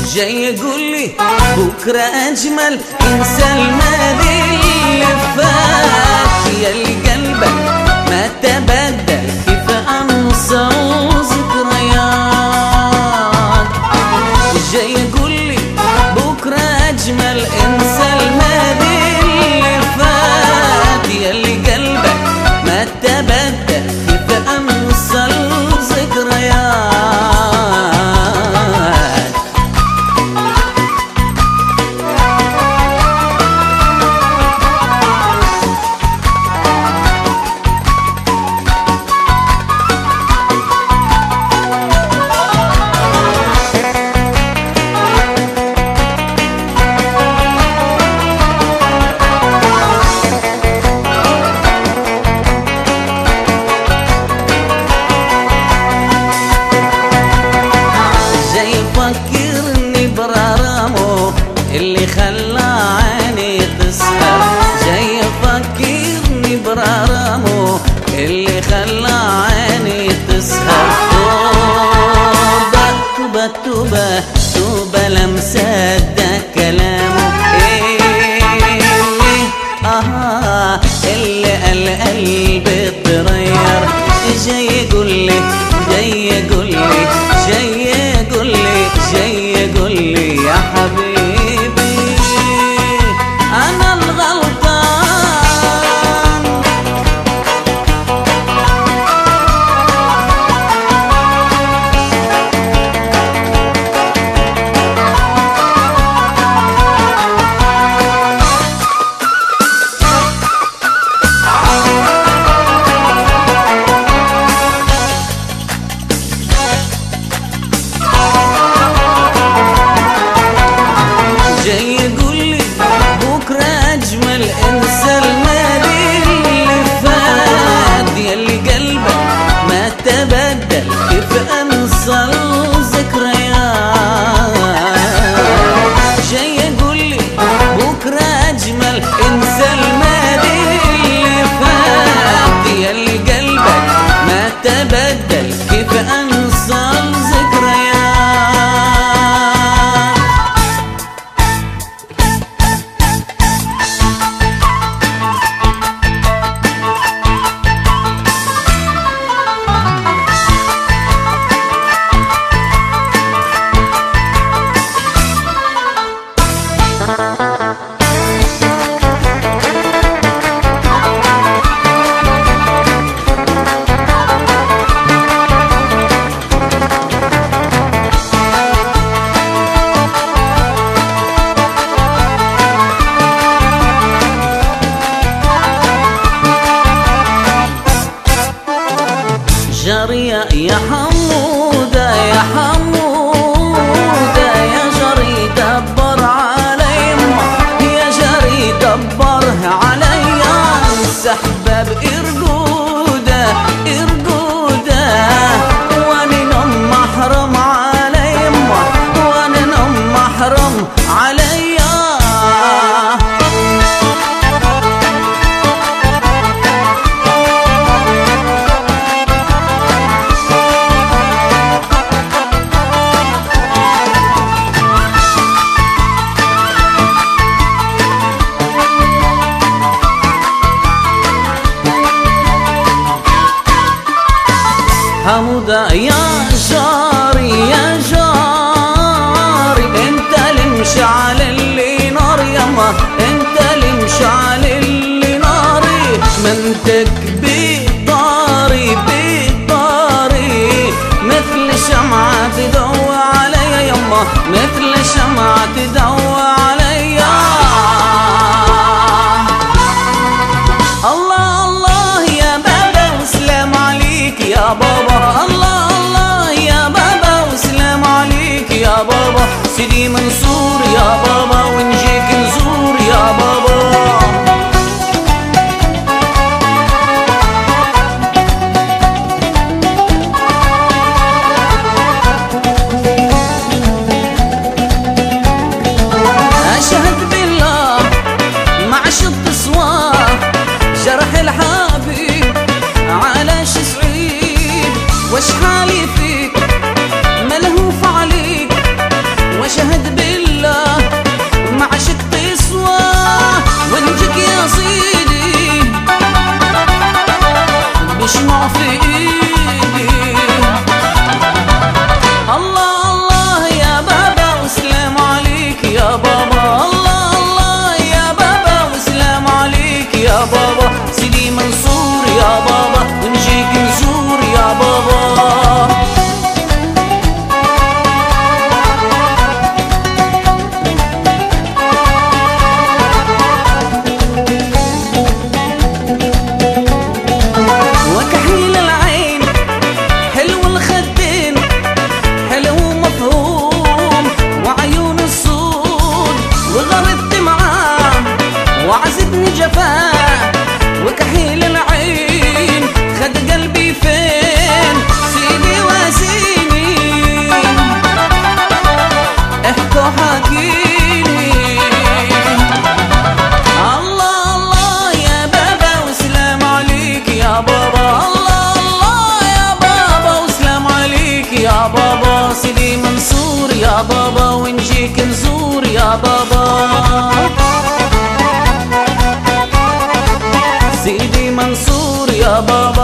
جاي يقول لي بكرة أجمل انسى الماضي اللي فات يا اللي قلبك ما تبدل كيف أنسى ذكريات جاي يقول لي بكرة أجمل انسى الماضي اللي فات يا اللي قلبك ما تبدل كيف أنسى الذكريات جاي يفكرني برارمه اللي خلى عيني تسهر جاي يفكرني برارمه اللي خلى عيني تسهر توبة توبة توبة توبة لمسة ده كلامه إيه آه اللي قال قلبي اتغير جاي يقول لي جاي يقول لي جاي يقول لي جاي يقول لي يا حبيبي انا الغلطان جاي يقول لي بكرة أجمل انسى الماضي اللي فات يلي قلبك ما تبدل كيف أنسى الذكريات جاي يقول لي بكرة أجمل انسى الماضي اللي فات يلي قلبك ما تبدل كيف أنسى الذكريات جريا يا حمودة يا حمودة يا جري دبر علي يا جري دبره علي السحبة بإرقودة إرقودة وأنا نم محرم علي وأنا نم محرم علي حمودة يا جاري يا جاري انت اللي على اللي نار يما انت اللي على اللي ناري منتك بطاري بطاري مثل شمعة تدوى علي يما مثل شمعة تدوى علي الله الله يا بابا وسلام عليك يا بابا الله الله يا بابا وسلام عليك يا بابا سيدي منصور يا بابا ونجيك نزور يا بابا أشهد بالله مع شط صواه جرح الحبيب على شي صعيب واش حالي فيك ملهوف عليك واشهد وعزتني جفاه وكحيل العين خد قلبي فين سيدي واسيني احكوا حكيني الله الله يا بابا وسلام عليك يا بابا الله الله يا بابا وسلام عليك يا بابا سيدي منصور يا بابا ونجيك نزور يا بابا سيدي منصور يا بابا